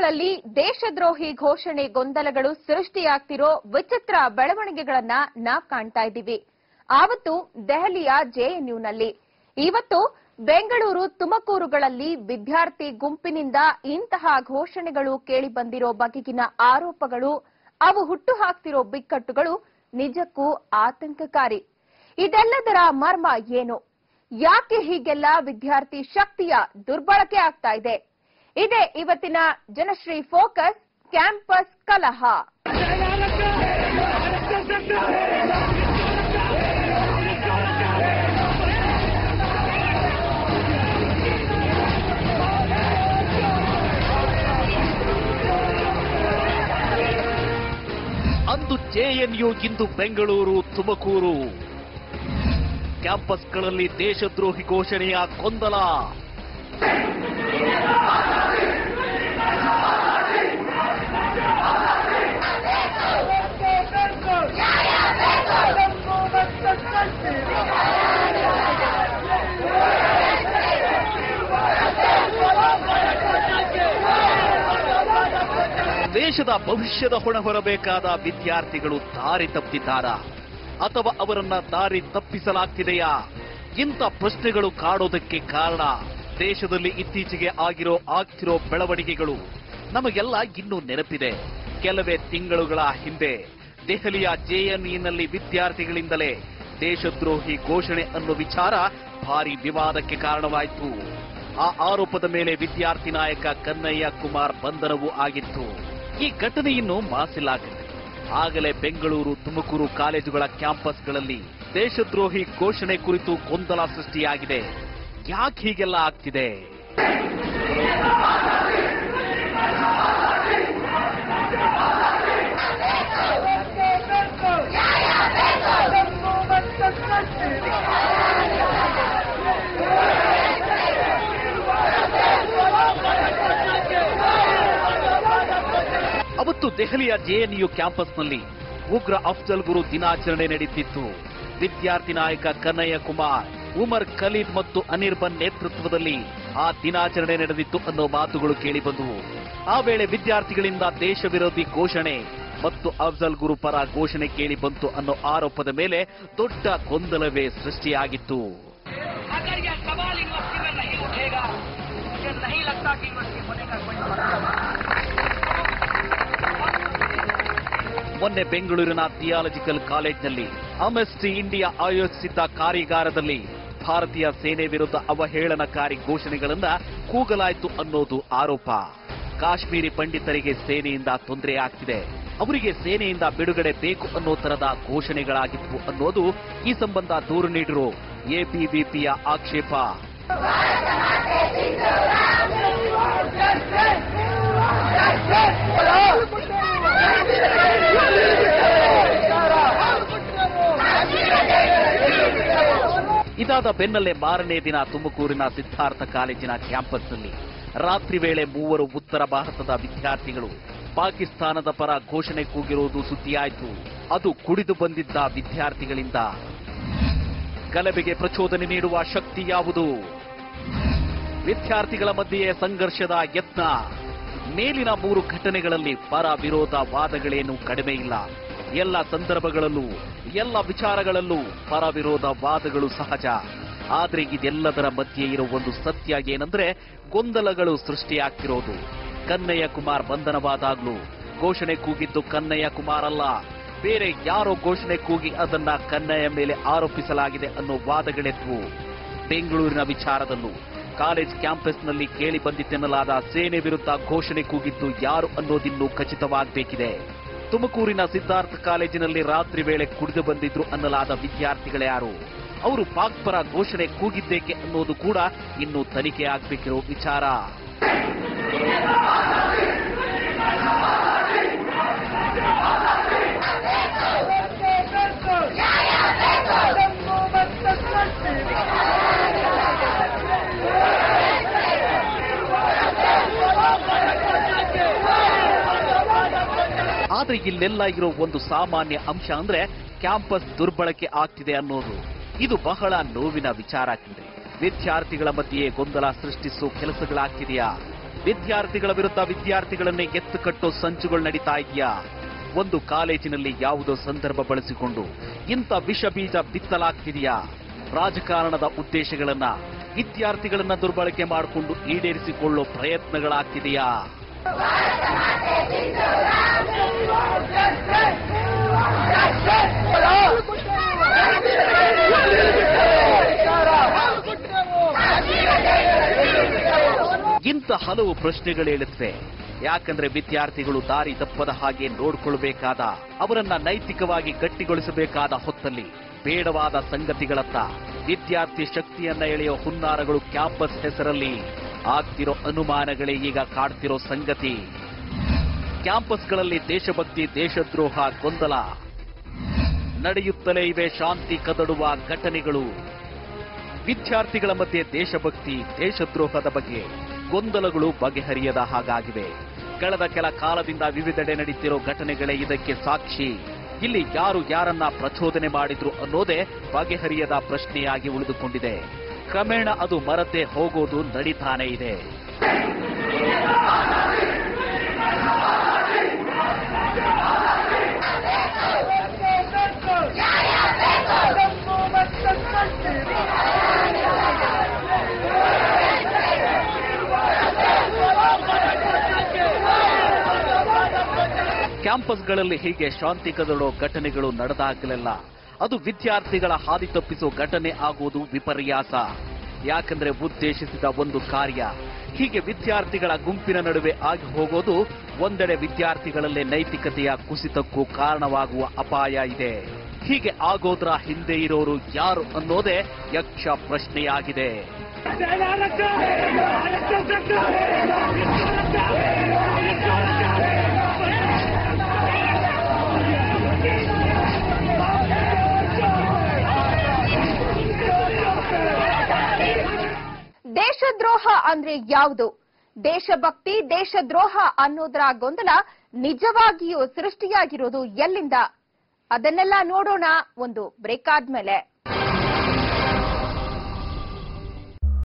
ಬೆಂಗಳೂರಲ್ಲಿ ದೇಶದ್ರೋಹಿ ಘೋಷಣೆ ಗೊಂದಲಗಳು ಸೃಷ್ಟಿಯಾಗ್ತಿರೋ ವಿಚಿತ್ರ ಬೆಳವಣಿಗೆಗಳನ್ನ ನಾವ್ ಕಾಣ್ತಾ ಇದ್ದೀವಿ ಆವತ್ತು ದೆಹಲಿಯ ಜೆಎನ್ಯುನಲ್ಲಿ ಇವತ್ತು ಬೆಂಗಳೂರು ತುಮಕೂರುಗಳಲ್ಲಿ ವಿದ್ಯಾರ್ಥಿ ಗುಂಪಿನಿಂದ ಇಂತಹ ಘೋಷಣೆಗಳು ಕೇಳಿ ಬಂದಿರೋ ಬಗೆಗಿನ ಆರೋಪಗಳು ಅವು ಹುಟ್ಟು ಹಾಕ್ತಿರೋ ಬಿಕ್ಕಟ್ಟುಗಳು ನಿಜಕ್ಕೂ ಆತಂಕಕಾರಿ ಇದೆಲ್ಲದರ ಮರ್ಮ ಏನು ಯಾಕೆ ಹೀಗೆಲ್ಲ ವಿದ್ಯಾರ್ಥಿ ಶಕ್ತಿಯ ದುರ್ಬಳಕೆ ಆಗ್ತಾ ಇದೆ ಇದೇ ಇವತ್ತಿನ ಜನಶ್ರೀ ಫೋಕಸ್ ಕ್ಯಾಂಪಸ್ ಕಲಹ ಅಂದು ಜೆಎನ್ಯು ಇಂದು ಬೆಂಗಳೂರು ತುಮಕೂರು ಕ್ಯಾಂಪಸ್ಗಳಲ್ಲಿ ದೇಶದ್ರೋಹಿ ಘೋಷಣೆಯ ಗೊಂದಲ ದೇಶದ ಭವಿಷ್ಯದ ಹೊಣ ಹೊರಬೇಕಾದ ವಿದ್ಯಾರ್ಥಿಗಳು ದಾರಿ ತಪ್ಪಿದ್ದಾರಾ ಅಥವಾ ಅವರನ್ನ ದಾರಿ ತಪ್ಪಿಸಲಾಗ್ತಿದೆಯಾ ಇಂಥ ಪ್ರಶ್ನೆಗಳು ಕಾಡೋದಕ್ಕೆ ಕಾರಣ ದೇಶದಲ್ಲಿ ಇತ್ತೀಚೆಗೆ ಆಗಿರೋ ಆಗ್ತಿರೋ ಬೆಳವಣಿಗೆಗಳು ನಮಗೆಲ್ಲ ಇನ್ನೂ ನೆನಪಿದೆ ಕೆಲವೇ ತಿಂಗಳುಗಳ ಹಿಂದೆ ದೆಹಲಿಯ ಜೆಎನ್ಇನಲ್ಲಿ ವಿದ್ಯಾರ್ಥಿಗಳಿಂದಲೇ ದೇಶದ್ರೋಹಿ ಘೋಷಣೆ ಅನ್ನೋ ವಿಚಾರ ಭಾರಿ ವಿವಾದಕ್ಕೆ ಕಾರಣವಾಯಿತು ಆ ಆರೋಪದ ಮೇಲೆ ವಿದ್ಯಾರ್ಥಿ ನಾಯಕ ಕನ್ನಯ್ಯ ಕುಮಾರ್ ಬಂಧನವೂ ಆಗಿತ್ತು ಈ ಘಟನೆ ಇನ್ನು ಮಾಸಿಲಾಗಿದೆ ಆಗಲೇ ಬೆಂಗಳೂರು ತುಮಕೂರು ಕಾಲೇಜುಗಳ ಕ್ಯಾಂಪಸ್ಗಳಲ್ಲಿ ದೇಶದ್ರೋಹಿ ಘೋಷಣೆ ಕುರಿತು ಗೊಂದಲ ಸೃಷ್ಟಿಯಾಗಿದೆ ಯಾಕೆ ಹೀಗೆಲ್ಲ ಆಗ್ತಿದೆ ಅವತ್ತು ದೆಹಲಿಯ ಜೆಎನ್ಯು ಕ್ಯಾಂಪಸ್ನಲ್ಲಿ ಉಗ್ರ ಅಫ್ಜಲ್ ಗುರು ದಿನಾಚರಣೆ ನಡೆಯುತ್ತಿತ್ತು ವಿದ್ಯಾರ್ಥಿ ನಾಯಕ ಕನ್ನಯ್ಯ ಕುಮಾರ್ ಉಮರ್ ಖಲೀದ್ ಮತ್ತು ಅನಿರ್ಬನ್ ನೇತೃತ್ವದಲ್ಲಿ ಆ ದಿನಾಚರಣೆ ನಡೆದಿತ್ತು ಅನ್ನೋ ಮಾತುಗಳು ಕೇಳಿಬಂದವು ಆ ವೇಳೆ ವಿದ್ಯಾರ್ಥಿಗಳಿಂದ ದೇಶ ವಿರೋಧಿ ಘೋಷಣೆ ಮತ್ತು ಅಫ್ಜಲ್ ಗುರು ಪರ ಘೋಷಣೆ ಕೇಳಿ ಬಂತು ಅನ್ನೋ ಆರೋಪದ ಮೇಲೆ ದೊಡ್ಡ ಗೊಂದಲವೇ ಸೃಷ್ಟಿಯಾಗಿತ್ತು अगर यह सवाल यूनिवर्सिटी में नहीं उठेगा मुझे नहीं लगता कि यूनिवर्सिटी होने का कोई मतलब है ಮೊನ್ನೆ ಬೆಂಗಳೂರಿನ ಥಿಯಾಲಜಿಕಲ್ ಕಾಲೇಜ್ನಲ್ಲಿ ಅಮೆಸ್ಟಿ ಇಂಡಿಯಾ ಆಯೋಜಿಸಿದ್ದ ಕಾರ್ಯಾಗಾರದಲ್ಲಿ ಭಾರತೀಯ ಸೇನೆ ವಿರುದ್ಧ ಅವಹೇಳನಕಾರಿ ಘೋಷಣೆಗಳನ್ನ ಕೂಗಲಾಯಿತು ಅನ್ನೋದು ಆರೋಪ ಕಾಶ್ಮೀರಿ ಪಂಡಿತರಿಗೆ ಸೇನೆಯಿಂದ ತೊಂದರೆ ಆಗ್ತಿದೆ ಅವರಿಗೆ ಸೇನೆಯಿಂದ ಬಿಡುಗಡೆ ಬೇಕು ಅನ್ನೋ ತರದ ಘೋಷಣೆಗಳಾಗಿದ್ವು ಅನ್ನೋದು ಈ ಸಂಬಂಧ ದೂರು ನೀಡಿರೋ ಎಬಿವಿಪಿಯ ಆಕ್ಷೇಪ ಇದಾದ ಬೆನ್ನಲ್ಲೇ ಮಾರನೇ ದಿನ ತುಮಕೂರಿನ ಸಿದ್ಧಾರ್ಥ ಕಾಲೇಜಿನ ಕ್ಯಾಂಪಸ್ನಲ್ಲಿ ರಾತ್ರಿ ವೇಳೆ ಮೂವರು ಉತ್ತರ ಭಾರತದ ವಿದ್ಯಾರ್ಥಿಗಳು ಪಾಕಿಸ್ತಾನದ ಪರ ಘೋಷಣೆ ಕೂಗಿರುವುದು ಸುದ್ದಿಯಾಯಿತು ಅದು ಕುಡಿದು ಬಂದಿದ್ದ ವಿದ್ಯಾರ್ಥಿಗಳಿಂದ ಗಲಭೆಗೆ ಪ್ರಚೋದನೆ ನೀಡುವ ಶಕ್ತಿ ಯಾವುದು ವಿದ್ಯಾರ್ಥಿಗಳ ಮಧ್ಯೆಯೇ ಸಂಘರ್ಷದ ಯತ್ನ ಮೇಲಿನ ಮೂರು ಘಟನೆಗಳಲ್ಲಿ ಪರ ವಿರೋಧ ವಾದಗಳೇನು ಕಡಿಮೆ ಇಲ್ಲ ಎಲ್ಲ ಸಂದರ್ಭಗಳಲ್ಲೂ ಎಲ್ಲ ವಿಚಾರಗಳಲ್ಲೂ ಪರ ವಿರೋಧ ವಾದಗಳು ಸಹಜ ಆದ್ರೆ ಇದೆಲ್ಲದರ ಮಧ್ಯೆ ಇರೋ ಒಂದು ಸತ್ಯ ಏನಂದ್ರೆ ಗೊಂದಲಗಳು ಸೃಷ್ಟಿಯಾಗ್ತಿರೋದು ಕನ್ನಯ್ಯ ಕುಮಾರ್ ಬಂಧನವಾದಾಗ್ಲೂ ಘೋಷಣೆ ಕೂಗಿದ್ದು ಕನ್ನಯ್ಯ ಕುಮಾರ್ ಅಲ್ಲ ಬೇರೆ ಯಾರೋ ಘೋಷಣೆ ಕೂಗಿ ಅದನ್ನ ಕನ್ನಯ್ಯ ಮೇಲೆ ಆರೋಪಿಸಲಾಗಿದೆ ಅನ್ನೋ ವಾದಗಳೆದ್ವು ಬೆಂಗಳೂರಿನ ವಿಚಾರದಲ್ಲೂ ಕಾಲೇಜ್ ಕ್ಯಾಂಪಸ್ನಲ್ಲಿ ಕೇಳಿ ಬಂದಿತ್ತೆನ್ನಲಾದ ಸೇನೆ ವಿರುದ್ಧ ಘೋಷಣೆ ಕೂಗಿದ್ದು ಯಾರು ಅನ್ನೋದಿನ್ನೂ ಖಚಿತವಾಗಬೇಕಿದೆ ತುಮಕೂರಿನ ಸಿದ್ಧಾರ್ಥ ಕಾಲೇಜಿನಲ್ಲಿ ರಾತ್ರಿ ವೇಳೆ ಕುಡಿದು ಬಂದಿದ್ರು ಅನ್ನಲಾದ ವಿದ್ಯಾರ್ಥಿಗಳ್ಯಾರು ಅವರು ಪಾಕ್ ಪರ ಘೋಷಣೆ ಕೂಗಿದ್ದೇಕೆ ಅನ್ನೋದು ಕೂಡ ಇನ್ನು ತನಿಖೆ ಆಗ್ಬೇಕಿರೋ ವಿಚಾರ ಆದ್ರೆ ಇಲ್ಲೆಲ್ಲ ಇರೋ ಒಂದು ಸಾಮಾನ್ಯ ಅಂಶ ಅಂದ್ರೆ ಕ್ಯಾಂಪಸ್ ದುರ್ಬಳಕೆ ಆಗ್ತಿದೆ ಅನ್ನೋದು ಇದು ಬಹಳ ನೋವಿನ ವಿಚಾರ ಕಂಡ್ರೆ ವಿದ್ಯಾರ್ಥಿಗಳ ಮಧ್ಯೆ ಗೊಂದಲ ಸೃಷ್ಟಿಸೋ ಕೆಲಸಗಳಾಗ್ತಿದೆಯಾ ವಿದ್ಯಾರ್ಥಿಗಳ ವಿರುದ್ಧ ವಿದ್ಯಾರ್ಥಿಗಳನ್ನೇ ಎತ್ತು ಕಟ್ಟೋ ಸಂಚುಗಳು ನಡೀತಾ ಇದೆಯಾ ಒಂದು ಕಾಲೇಜಿನಲ್ಲಿ ಯಾವುದೋ ಸಂದರ್ಭ ಬಳಸಿಕೊಂಡು ಇಂಥ ವಿಷ ಬೀಜ ಬಿತ್ತಲಾಗ್ತಿದೆಯಾ ರಾಜಕಾರಣದ ಉದ್ದೇಶಗಳನ್ನ ವಿದ್ಯಾರ್ಥಿಗಳನ್ನ ದುರ್ಬಳಕೆ ಮಾಡಿಕೊಂಡು ಈಡೇರಿಸಿಕೊಳ್ಳೋ ಪ್ರಯತ್ನಗಳಾಗ್ತಿದೆಯಾ ಇಂಥ ಹಲವು ಪ್ರಶ್ನೆಗಳೇಳುತ್ತವೆ ಯಾಕಂದ್ರೆ ವಿದ್ಯಾರ್ಥಿಗಳು ದಾರಿ ತಪ್ಪದ ಹಾಗೆ ನೋಡ್ಕೊಳ್ಬೇಕಾದ ಅವರನ್ನ ನೈತಿಕವಾಗಿ ಗಟ್ಟಿಗೊಳಿಸಬೇಕಾದ ಹೊತ್ತಲ್ಲಿ ಬೇಡವಾದ ಸಂಗತಿಗಳತ್ತ ವಿದ್ಯಾರ್ಥಿ ಶಕ್ತಿಯನ್ನ ಎಳೆಯೋ ಹುನ್ನಾರಗಳು ಕ್ಯಾಂಪಸ್ ಹೆಸರಲ್ಲಿ ಆಗ್ತಿರೋ ಅನುಮಾನಗಳೇ ಈಗ ಕಾಡ್ತಿರೋ ಸಂಗತಿ ಕ್ಯಾಂಪಸ್ಗಳಲ್ಲಿ ದೇಶಭಕ್ತಿ ದೇಶದ್ರೋಹ ಗೊಂದಲ ನಡೆಯುತ್ತಲೇ ಇವೆ ಶಾಂತಿ ಕದಡುವ ಘಟನೆಗಳು ವಿದ್ಯಾರ್ಥಿಗಳ ಮಧ್ಯೆ ದೇಶಭಕ್ತಿ ದೇಶದ್ರೋಹದ ಬಗ್ಗೆ ಗೊಂದಲಗಳು ಬಗೆಹರಿಯದ ಹಾಗಾಗಿವೆ ಕಳೆದ ಕೆಲ ಕಾಲದಿಂದ ವಿವಿಧೆಡೆ ನಡೀತಿರೋ ಘಟನೆಗಳೇ ಇದಕ್ಕೆ ಸಾಕ್ಷಿ ಇಲ್ಲಿ ಯಾರು ಯಾರನ್ನ ಪ್ರಚೋದನೆ ಮಾಡಿದ್ರು ಅನ್ನೋದೇ ಬಗೆಹರಿಯದ ಪ್ರಶ್ನೆಯಾಗಿ ಉಳಿದುಕೊಂಡಿದೆ ಕ್ರಮೇಣ ಅದು ಮರತೆ ಹೋಗೋದು ನಡೀತಾನೇ ಇದೆ ಕ್ಯಾಂಪಸ್ಗಳಲ್ಲಿ ಹೀಗೆ ಶಾಂತಿ ಕದಡೋ ಘಟನೆಗಳು ನಡೆದಾಗಲೆಲ್ಲ ಅದು ವಿದ್ಯಾರ್ಥಿಗಳ ಹಾದಿ ತಪ್ಪಿಸೋ ಘಟನೆ ಆಗುವುದು ವಿಪರ್ಯಾಸ ಯಾಕಂದ್ರೆ ಉದ್ದೇಶಿಸಿದ ಒಂದು ಕಾರ್ಯ ಹೀಗೆ ವಿದ್ಯಾರ್ಥಿಗಳ ಗುಂಪಿನ ನಡುವೆ ಆಗಿ ಹೋಗೋದು ಒಂದೆಡೆ ವಿದ್ಯಾರ್ಥಿಗಳಲ್ಲೇ ನೈತಿಕತೆಯ ಕುಸಿತಕ್ಕೂ ಕಾರಣವಾಗುವ ಅಪಾಯ ಇದೆ ಹೀಗೆ ಆಗೋದ್ರ ಹಿಂದೆ ಇರೋರು ಯಾರು ಅನ್ನೋದೇ ಯಕ್ಷ ಪ್ರಶ್ನೆಯಾಗಿದೆ ದೇಶದ್ರೋಹ ಅಂದ್ರೆ ಯಾವುದು ದೇಶಭಕ್ತಿ ದೇಶದ್ರೋಹ ಅನ್ನೋದರ ಗೊಂದಲ ನಿಜವಾಗಿಯೂ ಸೃಷ್ಟಿಯಾಗಿರೋದು ಎಲ್ಲಿಂದ ಅದನ್ನೆಲ್ಲ ನೋಡೋಣ ಒಂದು ಬ್ರೇಕ್ ಆದ್ಮೇಲೆ